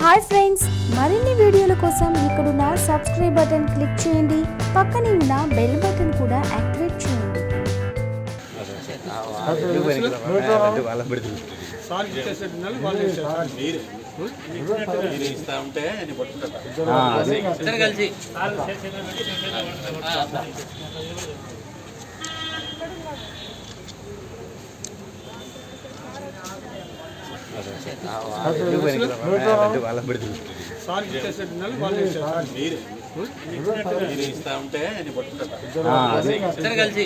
hi friends మరిన్ని వీడియోల కోసం ఇక్కడున్న సబ్స్క్రైబ్ బటన్ క్లిక్ చేయండి పక్కనే ఉన్న బెల్ బటన్ కూడా యాక్టివేట్ చేయండి సార్ ఇచ్చేసేట్టున్నారు వాళ్ళు ఇచ్చేస్తారు మీరు మీరు ఇస్తా ఉంటే నేను పట్టుకుంటా ఇద్దరు కలిసి సార్ ఇచ్చేసేట్టున్నారు వాళ్ళు ఇచ్చేస్తారు మీరు మీరు ఇస్తా ఉంటే నేను పట్టుకుంటా ఇద్దరు కలిసి